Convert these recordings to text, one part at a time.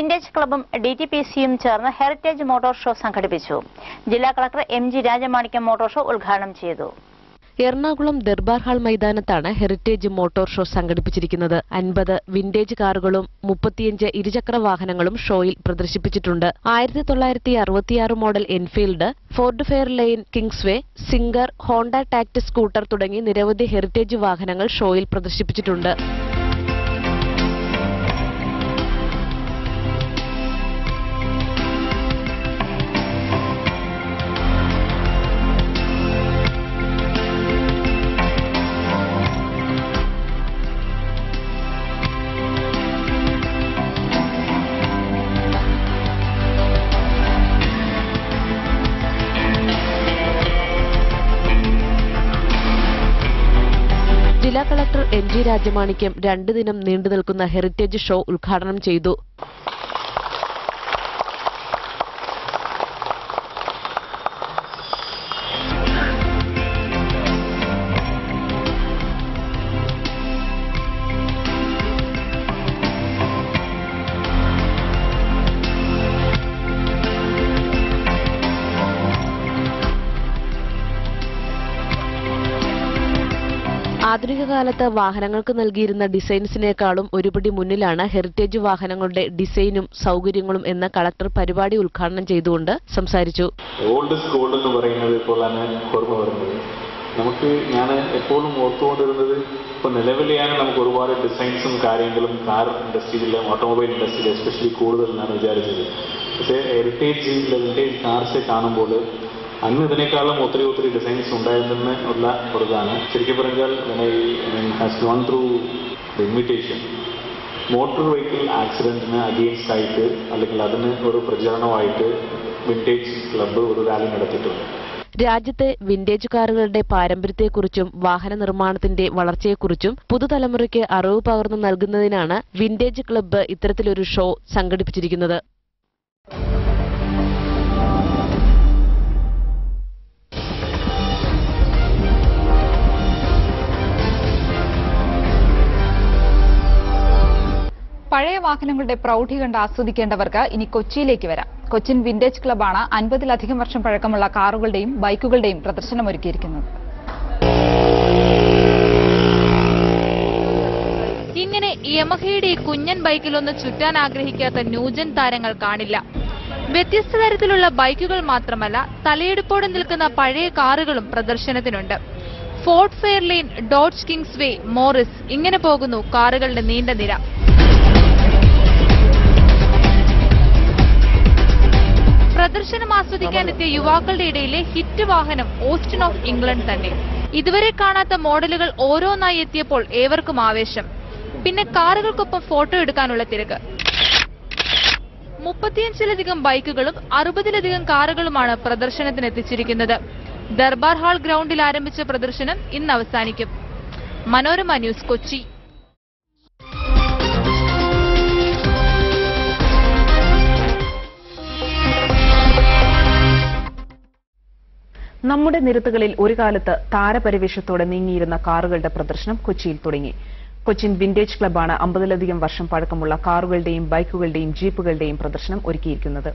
vintage ക്ലബും D T P സിയും ചേർന്ന് ഹെറിറ്റേജ് മോട്ടോർ ഷോ സംഘടിപ്പിച്ചു ജില്ലാ collector M G Rajamanickam motor show ഉദ്ഘാടനം ചെയ്തു എറണാകുളം ദർബാർ ഹാൾ മൈതാനത്താണ് ഹെറിറ്റേജ് മോട്ടോർ ഷോ സംഘടിപ്പിച്ചിരിക്കുന്നത് അൻപത് വിന്റേജ് കാറുകളും മുപ്പത്തിയഞ്ച് ഇരുചക്ര വാഹനങ്ങളും ഷോയിൽ പ്രദർശിപ്പിച്ചിട്ടുണ്ട് ആയിരത്തി തൊള്ളായിരത്തി അറുപത്തിയാറ് model Enfield Ford Fairlane Kingsway Singer Honda Tact scooter തുടങ്ങി നിരവധി ഹെറിറ്റേജ് വാഹനങ്ങൾ ഷോയിൽ പ്രദർശിപ്പിച്ചിട്ടുണ്ട് ജില്ലാ കളക്ടർ എം ജി രാജമാണിക്യം രണ്ടു ദിനം നീണ്ടു നിൽക്കുന്ന ഹെറിറ്റേജ് ഷോ ഉദ്ഘാടനം ചെയ്തു ആധുനിക കാലത്ത് വാഹനങ്ങൾക്ക് നൽകിയിരുന്ന ഡിസൈൻസിനേക്കാളും ഒരുപടി മുന്നിലാണ് ഹെറിറ്റേജ് വാഹനങ്ങളുടെ ഡിസൈനും സൗകര്യങ്ങളും എന്ന് കളക്ടർ പരിപാടി ഉദ്ഘാടനം ചെയ്തുകൊണ്ട് സംസാരിച്ചു ഓൾഡ് ഇസ് ഗോൾഡ് എന്ന് പറയുന്നത് ഇപ്പോഴാണ് ഓർമ്മ വരുന്നത് നമുക്ക് ഞാൻ എപ്പോഴും ഓർത്തുകൊണ്ടിരുന്നത് ഇപ്പോൾ നിലവിലെയാണ് നമുക്ക് ഒരുപാട് ഡിസൈൻസും കാര്യങ്ങളും കാർ ഇൻഡസ്ട്രിയിലും ഓട്ടോമൊബൈൽ ഇൻഡസ്ട്രിയിൽ എസ്പെഷ്യലി കൂടുതൽ എന്നാണ് വിചാരിച്ചത് പക്ഷേ ഹെറിറ്റേജ് വിന്റേജ് കാർസ് കാണുമ്പോൾ അന്ന് ഇതിനേക്കാളും ഒത്തിരി ഒത്തിരി ഡിസൈൻസ് ഉണ്ടായിരുന്നെന്ന് ഉള്ള ഒരു ഇതാണ് ശരിക്കും പറഞ്ഞാൽ has gone through the invitation motor vehicle ആക്സിഡന്റിന് അഗെയിൻസ്റ്റ് ആയിട്ട് അല്ലെങ്കിൽ അതിന് ഒരു പ്രചരണമായിട്ട് വിന്റേജ് ക്ലബ്ബ് ഒരു റാലി നടത്തിയിട്ടുണ്ട് രാജ്യത്തെ വിന്റേജ് കാറുകളുടെ പാരമ്പര്യത്തെക്കുറിച്ചും വാഹന നിർമ്മാണത്തിന്റെ വളർച്ചയെക്കുറിച്ചും പുതുതലമുറയ്ക്ക് അറിവ് പകർന്നു നൽകുന്നതിനാണ് വിന്റേജ് ക്ലബ്ബ് ഇത്തരത്തിലൊരു ഷോ സംഘടിപ്പിച്ചിരിക്കുന്നത് പഴയ വാഹനങ്ങളുടെ പ്രൗഢി കണ്ട് ആസ്വദിക്കേണ്ടവർക്ക് ഇനി കൊച്ചിയിലേക്ക് വരാം കൊച്ചിൻ വിന്റേജ് ക്ലബ്ബാണ് അൻപതിലധികം വർഷം പഴക്കമുള്ള കാറുകളുടെയും ബൈക്കുകളുടെയും പ്രദർശനമൊരുക്കിയിരിക്കുന്നത് ഇങ്ങനെ യമഹയുടെ ഈ കുഞ്ഞൻ ബൈക്കിലൊന്ന് ചുറ്റാൻ ആഗ്രഹിക്കാത്ത ന്യൂജൻ താരങ്ങൾ കാണില്ല വ്യത്യസ്ത തരത്തിലുള്ള ബൈക്കുകൾ മാത്രമല്ല തലയെടുപ്പോടെ നിൽക്കുന്ന പഴയ കാറുകളും പ്രദർശനത്തിനുണ്ട് Ford Fairlane Dodge Kingsway Morris ഇങ്ങനെ പോകുന്നു കാറുകളുടെ നീണ്ട നിര പ്രദർശനം ആസ്വദിക്കാനെത്തിയ യുവാക്കളുടെ ഇടയിലെ ഹിറ്റ് വാഹനം ഓസ്റ്റിൻ ഓഫ് ഇംഗ്ലണ്ട് തന്നെ ഇതുവരെ കാണാത്ത മോഡലുകൾ ഓരോന്നായി എത്തിയപ്പോൾ ഏവർക്കും ആവേശം പിന്നെ കാറുകൾക്കൊപ്പം ഫോട്ടോ എടുക്കാനുള്ള തിരക്ക് മുപ്പത്തിയഞ്ചിലധികം ബൈക്കുകളും അറുപതിലധികം കാറുകളുമാണ് പ്രദർശനത്തിന് എത്തിച്ചിരിക്കുന്നത് ദർബാർ ഹാൾ ഗ്രൗണ്ടിൽ ആരംഭിച്ച പ്രദർശനം ഇന്ന് അവസാനിക്കും മനോരമ ന്യൂസ് കൊച്ചി നമ്മുടെ നിരത്തുകളിൽ ഒരു കാലത്ത് താരപരിവേഷത്തോടെ നീങ്ങിയിരുന്ന കാറുകളുടെ പ്രദർശനം കൊച്ചിയിൽ തുടങ്ങി കൊച്ചിൻ വിന്റേജ് ക്ലബ്ബാണ് അമ്പതിലധികം വർഷം പഴക്കമുള്ള കാറുകളുടെയും ബൈക്കുകളുടെയും ജീപ്പുകളുടെയും പ്രദർശനം ഒരുക്കിയിരിക്കുന്നത്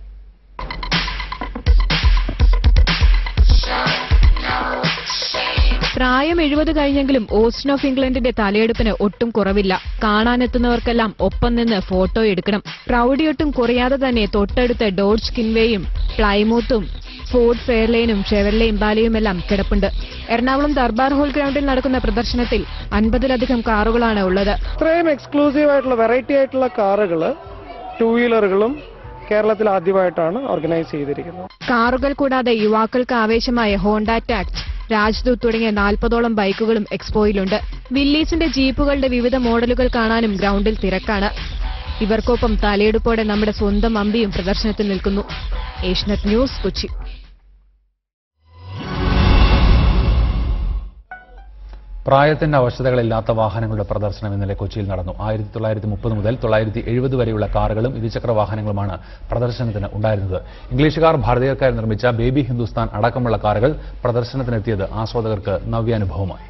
പ്രായം എഴുപത് കഴിഞ്ഞെങ്കിലും ഓസ്റ്റിൻ ഓഫ് ഇംഗ്ലണ്ടിന്റെ തലയെടുപ്പിന് ഒട്ടും കുറവില്ല കാണാനെത്തുന്നവർക്കെല്ലാം ഒപ്പം നിന്ന് ഫോട്ടോ എടുക്കണം പ്രൗഢിയൊട്ടും കുറയാതെ തന്നെ തൊട്ടടുത്ത് ഡോഡ്ജ് കിൻവേയും പ്ലൈമൂത്തും ഫോർഡ് ഫെയർലൈനും ഷെവർലെ ഇമ്പാലയുമെല്ലാം കിടപ്പുണ്ട് എറണാകുളം ദർബാർ ഹോൾ ഗ്രൗണ്ടിൽ നടക്കുന്ന പ്രദർശനത്തിൽ അൻപതിലധികം കാറുകളാണ് ഉള്ളത് ഇത്രയും എക്സ്ക്ലൂസീവ് ആയിട്ടുള്ള വെറൈറ്റി ആയിട്ടുള്ള കാറുകൾ ടൂ വീലറുകളും കേരളത്തിൽ ആദ്യമായിട്ടാണ് ഓർഗനൈസ് ചെയ്തിരിക്കുന്നത് കാറുകൾ കൂടാതെ യുവാക്കൾക്ക് ആവേശമായ ഹോണ്ട ടാക്ട് രാജ്ദൂത് തുടങ്ങിയ നാൽപ്പതോളം ബൈക്കുകളും എക്സ്പോയിലുണ്ട് വില്ലീസിന്റെ ജീപ്പുകളുടെ വിവിധ മോഡലുകൾ കാണാനും ഗ്രൗണ്ടിൽ തിരക്കാണ് ഇവർക്കൊപ്പം തലയെടുപ്പോടെ നമ്മുടെ സ്വന്തം അമ്പിയും പ്രദർശനത്തിൽ നിൽക്കുന്നു ഏഷ്യനെറ്റ് ന്യൂസ് കൊച്ചി പ്രായത്തിന്റെ അവശതകളില്ലാത്ത വാഹനങ്ങളുടെ പ്രദർശനം ഇന്നലെ കൊച്ചിയിൽ നടന്നു ആയിരത്തി തൊള്ളായിരത്തി മുപ്പത് മുതൽ തൊള്ളായിരത്തി എഴുപത് വരെയുള്ള കാറുകളും ഇരുചക്ര വാഹനങ്ങളുമാണ് പ്രദർശനത്തിന് ഉണ്ടായിരുന്നത് ഇംഗ്ലീഷുകാർ ഭാരതീയർക്കായി നിർമ്മിച്ച ബേബി ഹിന്ദുസ്ഥാൻ അടക്കമുള്ള കാറുകൾ പ്രദർശനത്തിനെത്തിയത് ആസ്വാദകർക്ക് നവ്യാനുഭവമായി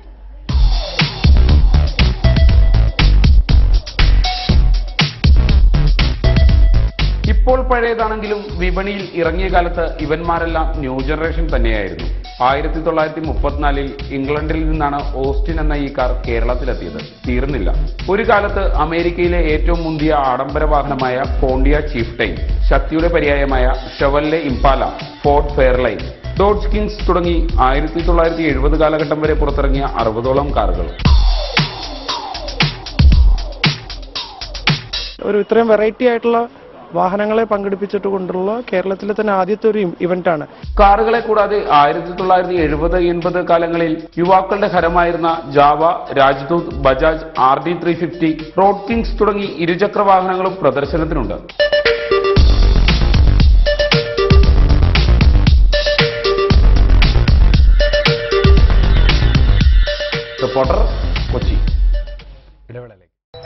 ഇപ്പോൾ പഴയതാണെങ്കിലും വിപണിയിൽ ഇറങ്ങിയ കാലത്ത് ഇവന്മാരെല്ലാം ന്യൂ ജനറേഷൻ തന്നെയായിരുന്നു ആയിരത്തി തൊള്ളായിരത്തി മുപ്പത്തിനാലിൽ ഇംഗ്ലണ്ടിൽ നിന്നാണ് ഓസ്റ്റിൻ എന്ന ഈ കാർ കേരളത്തിലെത്തിയത് തീർന്നില്ല ഒരു കാലത്ത് അമേരിക്കയിലെ ഏറ്റവും മുന്തിയ ആഡംബര വാഹനമായ ഫോണ്ടിയ ചീഫ് ടൈം ശക്തിയുടെ പര്യായമായ Chevelle Impala Ford Fairlane Dodge Kings തുടങ്ങി ആയിരത്തി തൊള്ളായിരത്തി എഴുപത് കാലഘട്ടം വരെ പുറത്തിറങ്ങിയ അറുപതോളം കാറുകൾ ഒരു ഇത്രയും വെറൈറ്റി ആയിട്ടുള്ള വാഹനങ്ങളെ പങ്കെടുപ്പിച്ചിട്ട് കൊണ്ടുള്ള കേരളത്തിലെ തന്നെ ആദ്യത്തെ ഒരു ഇവന്റ് ആണ് കാറുകളെ കൂടാതെ ആയിരത്തി തൊള്ളായിരത്തി എഴുപത് എൺപത് കാലങ്ങളിൽ യുവാക്കളുടെ ഹരമായിരുന്ന Jawa Rajdoot Bajaj R D three fifty road Kings തുടങ്ങി ഇരുചക്ര വാഹനങ്ങളും പ്രദർശനത്തിനുണ്ട് റിപ്പോർട്ടർ കൊച്ചി ഇടവേളയിലേക്ക്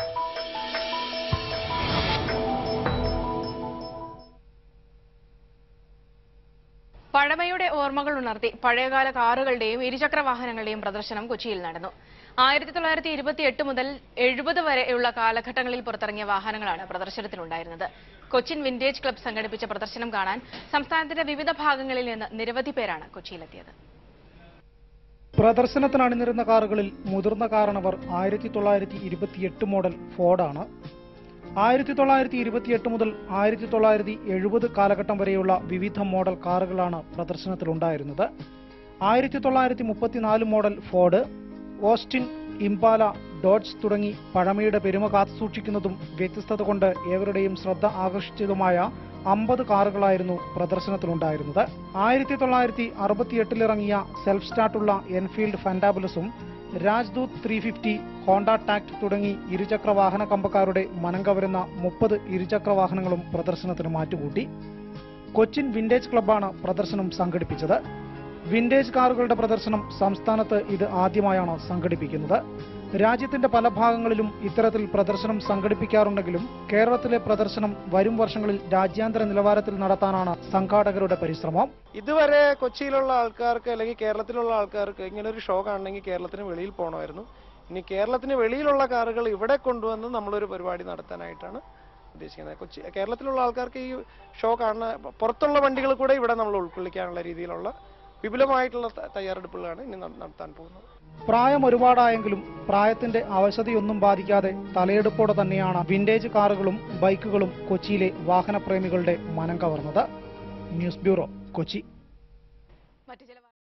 പഴമയുടെ ഓർമ്മകൾ ഉണർത്തി പഴയകാല കാറുകളുടെയും ഇരുചക്ര വാഹനങ്ങളുടെയും പ്രദർശനം കൊച്ചിയിൽ നടന്നു ആയിരത്തി തൊള്ളായിരത്തി ഇരുപത്തി എട്ട് മുതൽ എഴുപത് വരെയുള്ള കാലഘട്ടങ്ങളിൽ പുറത്തിറങ്ങിയ വാഹനങ്ങളാണ് പ്രദർശനത്തിലുണ്ടായിരുന്നത് കൊച്ചിൻ വിന്റേജ് ക്ലബ്ബ് സംഘടിപ്പിച്ച പ്രദർശനം കാണാൻ സംസ്ഥാനത്തിന്റെ വിവിധ ഭാഗങ്ങളിൽ നിന്ന് നിരവധി പേരാണ് കൊച്ചിയിലെത്തിയത് പ്രദർശനത്തിന് അണിനിരുന്ന കാറുകളിൽ മുതിർന്ന കാരണവർ ആയിരത്തി തൊള്ളായിരത്തി ഇരുപത്തിയെട്ട് മോഡൽ ഫോർഡാണ് ആയിരത്തി തൊള്ളായിരത്തി ഇരുപത്തിയെട്ട് മുതൽ ആയിരത്തി തൊള്ളായിരത്തി എഴുപത് കാലഘട്ടം വരെയുള്ള വിവിധ മോഡൽ കാറുകളാണ് പ്രദർശനത്തിലുണ്ടായിരുന്നത് ആയിരത്തി തൊള്ളായിരത്തി മുപ്പത്തിനാല് model Ford Austin Impala Dodge തുടങ്ങി പഴമയുടെ പെരുമ കാത്തുസൂക്ഷിക്കുന്നതും വ്യത്യസ്തത കൊണ്ട് ഏവരുടെയും ശ്രദ്ധ ആകർഷിച്ചതുമായ അമ്പത് കാറുകളായിരുന്നു പ്രദർശനത്തിലുണ്ടായിരുന്നത് ആയിരത്തി തൊള്ളായിരത്തി അറുപത്തിയെട്ടിലിറങ്ങിയ സെൽഫ് സ്റ്റാർട്ടുള്ള എൻഫീൽഡ് ഫാന്റാബുലസും Rajdoot three fifty Honda Tact തുടങ്ങി ഇരുചക്ര വാഹന കമ്പക്കാരുടെ മനം കവരുന്ന മുപ്പത് ഇരുചക്ര വാഹനങ്ങളും പ്രദർശനത്തിന് മാറ്റുകൂട്ടി കൊച്ചിൻ വിന്റേജ് ക്ലബ്ബാണ് പ്രദർശനം സംഘടിപ്പിച്ചത് വിന്റേജ് കാറുകളുടെ പ്രദർശനം സംസ്ഥാനത്ത് ഇത് ആദ്യമായാണ് സംഘടിപ്പിക്കുന്നത് രാജ്യത്തിന്റെ പല ഭാഗങ്ങളിലും ഇത്തരത്തിൽ പ്രദർശനം സംഘടിപ്പിക്കാറുണ്ടെങ്കിലും കേരളത്തിലെ പ്രദർശനം വരും വർഷങ്ങളിൽ രാജ്യാന്തര നിലവാരത്തിൽ നടത്താനാണ് സംഘാടകരുടെ പരിശ്രമം ഇതുവരെ കൊച്ചിയിലുള്ള ആൾക്കാർക്ക് അല്ലെങ്കിൽ കേരളത്തിലുള്ള ആൾക്കാർക്ക് ഇങ്ങനെ ഒരു ഷോ കാണണമെങ്കിൽ കേരളത്തിന് വെളിയിൽ പോകണമായിരുന്നു ഇനി കേരളത്തിന് വെളിയിലുള്ള കാറുകൾ ഇവിടെ കൊണ്ടുവന്ന് നമ്മളൊരു പരിപാടി നടത്താനായിട്ടാണ് ഉദ്ദേശിക്കുന്നത് കൊച്ചി കേരളത്തിലുള്ള ആൾക്കാർക്ക് ഈ ഷോ കാണുന്ന പുറത്തുള്ള വണ്ടികൾ കൂടെ ഇവിടെ നമ്മൾ ഉൾക്കൊള്ളിക്കാനുള്ള രീതിയിലുള്ള വിപുലമായിട്ടുള്ള ത- തയ്യാറെടുപ്പുകളാണ് ഇനി ന- നടത്താൻ പോകുന്നത് പ്രായം ഒരുപാടായെങ്കിലും പ്രായത്തിന്റെ അവശതയൊന്നും ബാധിക്കാതെ തലയെടുപ്പോടെ തന്നെയാണ് വിന്റേജ് കാറുകളും ബൈക്കുകളും കൊച്ചിയിലെ വാഹനപ്രേമികളുടെ മനം കവർന്നത് ന്യൂസ് ബ്യൂറോ കൊച്ചി